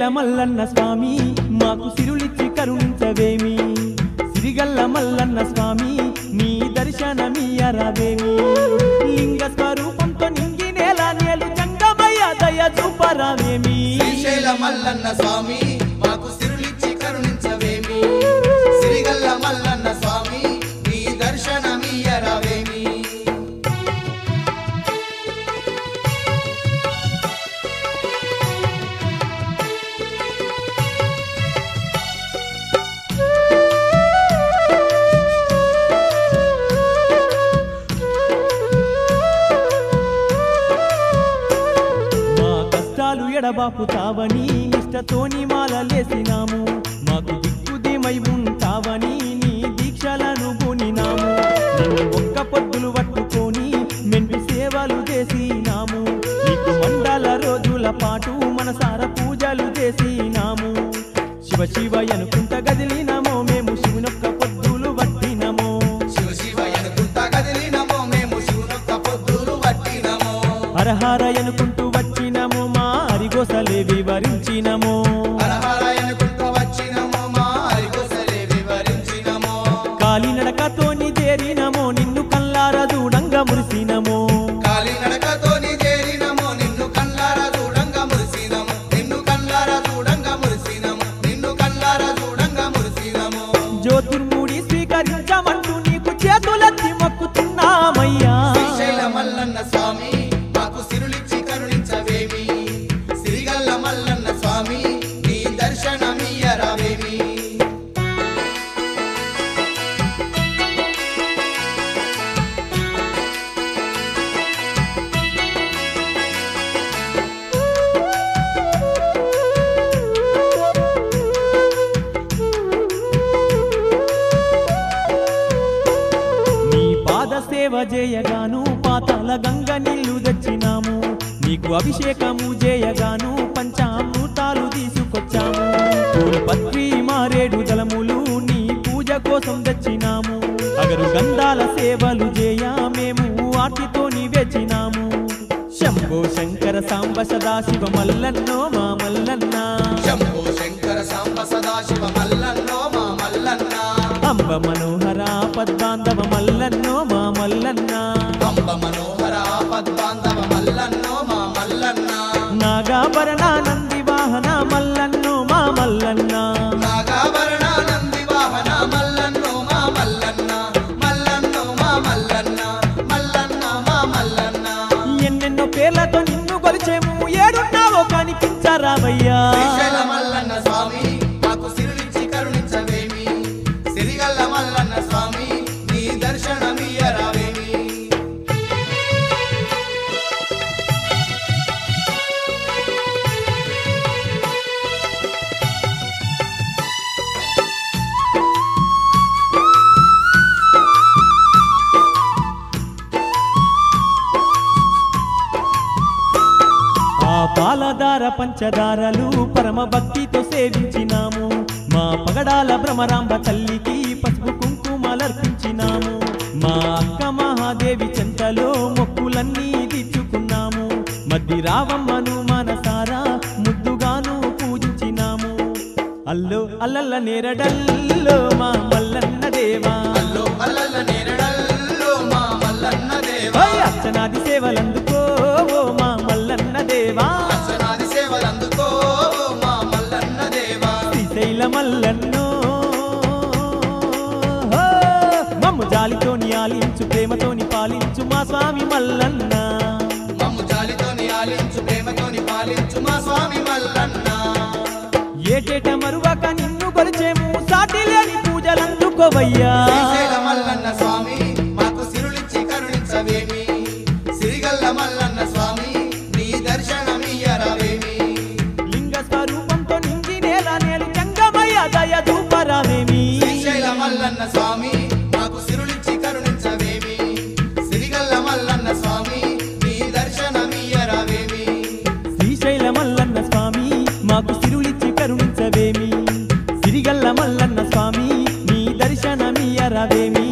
మల్లన్న స్వామి మాకు సిరులిచ్చి కరుణించవేమి సిరిగల్ల మల్లన్న స్వామి నీ దర్శనమియరావేమి లింగ స్వరూపంతో నింగి నేల నేలు జంగమయ్య దయ చూపరావేమి శ్రీశైల మల్లన్న స్వామి మాకు సిరులిచ్చి కరుణించవేమి సిరిగల్ల మల్లన్న స్వామి నీ దర్శనమియరావేమి మా కష్టాలు ఎడబాపుతావని నిష్టతోని మాలలేసినాము మాకు దిక్కుదేమై ఉంటావని నీ దీక్షలను పూనినాము నిన్ను ఒక్క పొద్దులు పట్టుకొని మెండు సేవలు చేసినాము నీకు మండల రోజుల పాటు మనసార పూజలు చేసినాము శివ శివ అనుకుంట గదిలినమో మేము శివునొక్క పొద్దులు పట్టినమో శివ శివ అనుకుంటా కదిలినమో మేము శివునొక్క పొద్దులు పట్టినమో హరహర అనుకుంటూ వచ్చినము మా అరిగోసలే వివరించినము హరహర అనుకుంటూ వచ్చినమో మా అరిగొసలే వివరించినమో కాలినడకతోని చేరినమో నిన్ను కల్లార దూడంగా మురిసినమో కాలినడకతోని చేరినమో నిన్ను కల్లార చూడంగా మురిసినము నిన్ను కల్లార చూడంగా మురిసినము నిన్ను కల్లార చూడంగా మురిసినము జ్యోతిర్ముడి స్వీకరించమంటూ నీకు చేతులెత్తి మొక్కుతున్నామయ్యా శ్రీశైల మల్లన్న స్వామి మాకు సిరులిచ్చి కరుణించవేమి సిరిగల్ల మల్లన్న స్వామి నీ దర్శనమియరావేమి నీ పాద సేవ చేయగాను పాతాల గంగ నీళ్లు తెచ్చినాము నీకు అభిషేకము చేయగాను పంచామృతాలు తీసుకొచ్చాము పూలు పత్రి మారేడు దళములు నీ పూజ కోసం తెచ్చినాము అగరు గంధాల సేవలు చేయ మేము వాటితో నివేచినాము శంభో శంకర సాంబ సదాశివ మల్లన్నో మా మల్లన్న శంభో శంకర సాంబ సదాశివ మల్లన్నో మా మల్లన్న అంబ మనోహర పద్మాంధవ మల్లన్నో మా మల్లన్న అంబ మనోహర పద్మాంధవ మల్లన్నో మా మల్లన్న నాగాభరణ నంది వాహన మల్లన్నో మా మల్లన్న నాగాభరణ నంది వాహన మల్లన్నో మా మల్లన్న మల్లన్నో మా మల్లన్న మల్లన్నో మా మల్లన్న ఎన్నెన్నో పేర్లతో నిన్ను కొలిచేము ఏడున్నావో కనిపించరావయ్యా శ్రీశైల మల్లన్న స్వామి మాకు సిరులిచ్చి కరుణించవేమి సిరిగల్ల మల్లన్న స్వామి నీ దర్శనమియరావేమి ఆ పాలధార పంచదారలు పరమ భక్తితో సేవించినాము మా పగడాల భ్రమరాంబ తల్లికి పసుపు కుంకుమలర్పించినాము మా అక్క మహాదేవి చెంతలో మొక్కులన్నీ తీర్చుకున్నాము మద్ది రావమ్మను మనసారా ముద్దుగాను పూజించినాము అల్లో అల్లల్ల నేరడల్లో మా మల్లన్న దేవా అల్లో అల్లల్ల నేరడల్లో మా మల్లన్న దేవా ఓయ్ అర్చనాది సేవలందుకో ఓ మా మల్లన్న దేవా అర్చనాది సేవలందుకో మా మల్లన్న దేవా శ్రీశైల మల్లన్నో హో! మమ్ము జాలితోని ఆలించు ప్రేమతోని పాలించు మా స్వామి మల్లన్న మమ్ము జాలితోని ఆలించు ప్రేమతోని పాలించు మా స్వామి మల్లన్న ఏటేట మరువక నిన్ను కొలిచేము సాటి లేని పూజలందుకోవయ్యా శ్రీశైల మల్లన్న స్వామి మాకు సిరులిచ్చి కరుణించవేమి సిరిగల్ల మల్లన్న స్వామి నీ దర్శనమియరావేమి లింగ స్వరూపంతో నిండి నేల నేలు జంగమయ్య దయ దూపరావేమి శ్రీశైల మల్లన్న స్వామి మాకు సిరులిచ్చి కరుణించవేమి సిరిగల్ల మల్లన్న స్వామి నీ దర్శనమియరావేమి శ్రీశైల మల్లన్న స్వామి మాకు సిరులిచ్చి కరుణించవేమి సిరిగల్ల మల్లన్న స్వామి నీ దర్శనమియరవేమి